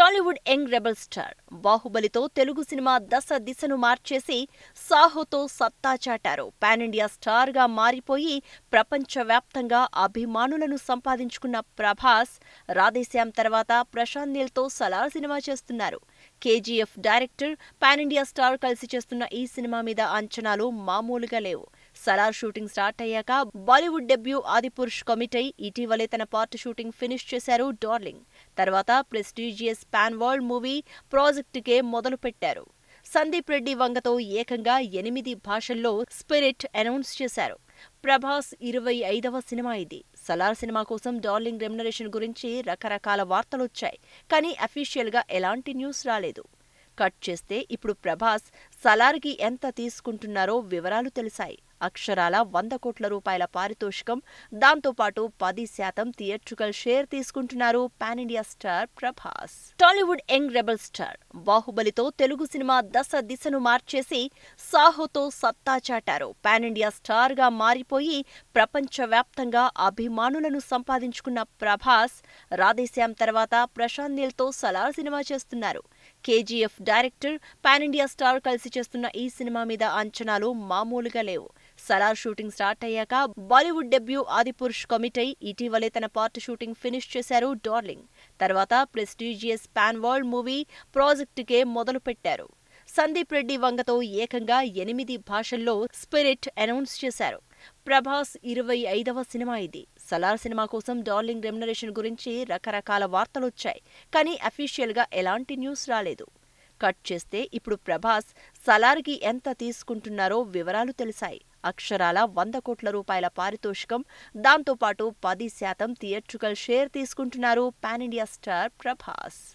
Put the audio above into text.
Tollywood young rebel star బాహుబలితో తెలుగు సినిమా దశ దిశను మార్చేసి సాహోతో సత్తా చాటారు పాన్ ఇండియా స్టార్ గా మారిపోయి ప్రపంచవ్యాప్తంగా అభిమానులను సంపాదించుకున్న ప్రభాస్ రాధేశ్యామ్ తర్వాత ప్రశాంత్ నీల్తో సలార్ సినిమా చేస్తున్నారు KGF director pan India star కలిసి చేస్తున్న ఈ సినిమా మీద అంచనాలు మామూలుగా లేవు సలార్ షూటింగ్ స్టార్ట్ అయ్యాక బాలీవుడ్ డెబ్యూ ఆదిపురుష్ కమిటై ఇటీవలే తన పార్ట్ షూటింగ్ ఫినిష్ చేశారు డార్లింగ్ తర్వాత ప్రెస్టీజియస్ పాన్ వరల్డ్ మూవీ ప్రాజెక్టుకే మొదలు పెట్టారు సందీప్ రెడ్డి వంగతో ఏకంగా ఎనిమిది భాషల్లో స్పిరిట్ అనౌన్స్ చేశారు ప్రభాస్ ఇరవై ఐదవ సినిమా ఇది సలార్ సినిమా కోసం డార్లింగ్ రెమ్యునరేషన్ గురించి రకరకాల వార్తలొచ్చాయి కానీ అఫీషియల్ గా ఎలాంటి న్యూస్ రాలేదు కట్ చేస్తే ఇప్పుడు ప్రభాస్ సలార్కి ఎంత తీసుకుంటున్నారో వివరాలు తెలిసాయి అక్షరాల వంద కోట్ల రూపాయల పారితోషికం దాంతోపాటు పది శాతం థియేట్రికల్ షేర్ తీసుకుంటున్నారు pan India star Prabhas Tollywood young rebel star బాహుబలితో తెలుగు సినిమా దశ దిశను మార్చేసి సాహోతో సత్తా చాటారు పాన్ ఇండియా స్టార్ గా మారిపోయి ప్రపంచవ్యాప్తంగా అభిమానులను సంపాదించుకున్న ప్రభాస్ రాధేశ్యామ్ తర్వాత ప్రశాంత్ నీల్తో సలార్ సినిమా చేస్తున్నారు KGF director pan India star కలిసి చేస్తున్న ఈ సినిమా మీద అంచనాలు మామూలుగా లేవు సలార్ షూటింగ్ స్టార్ట్ అయ్యాక బాలీవుడ్ డెబ్యూ ఆదిపురుష్ కమిటై ఇటీవలే తన పార్ట్ షూటింగ్ ఫినిష్ చేశారు డార్లింగ్ తర్వాత ప్రెస్టీజియస్ పాన్ వరల్డ్ మూవీ ప్రాజెక్టుకే మొదలు పెట్టారు సందీప్ రెడ్డి వంగతో ఏకంగా ఎనిమిది భాషల్లో స్పిరిట్ అనౌన్స్ చేశారు ప్రభాస్ ఇరవై ఐదవ సినిమా ఇది సలార్ సినిమా కోసం డార్లింగ్ రెమ్యునరేషన్ గురించి రకరకాల వార్తలొచ్చాయి కానీ అఫీషియల్ గా ఎలాంటి న్యూస్ రాలేదు కట్ చేస్తే ఇప్పుడు ప్రభాస్ సలార్కి ఎంత తీసుకుంటున్నారో వివరాలు తెలిసాయి అక్షరాల వంద కోట్ల రూపాయల పారితోషికం దాంతోపాటు పది శాతం థియేట్రికల్ షేర్ తీసుకుంటున్నారు పాన్ ఇండియా స్టార్ ప్రభాస్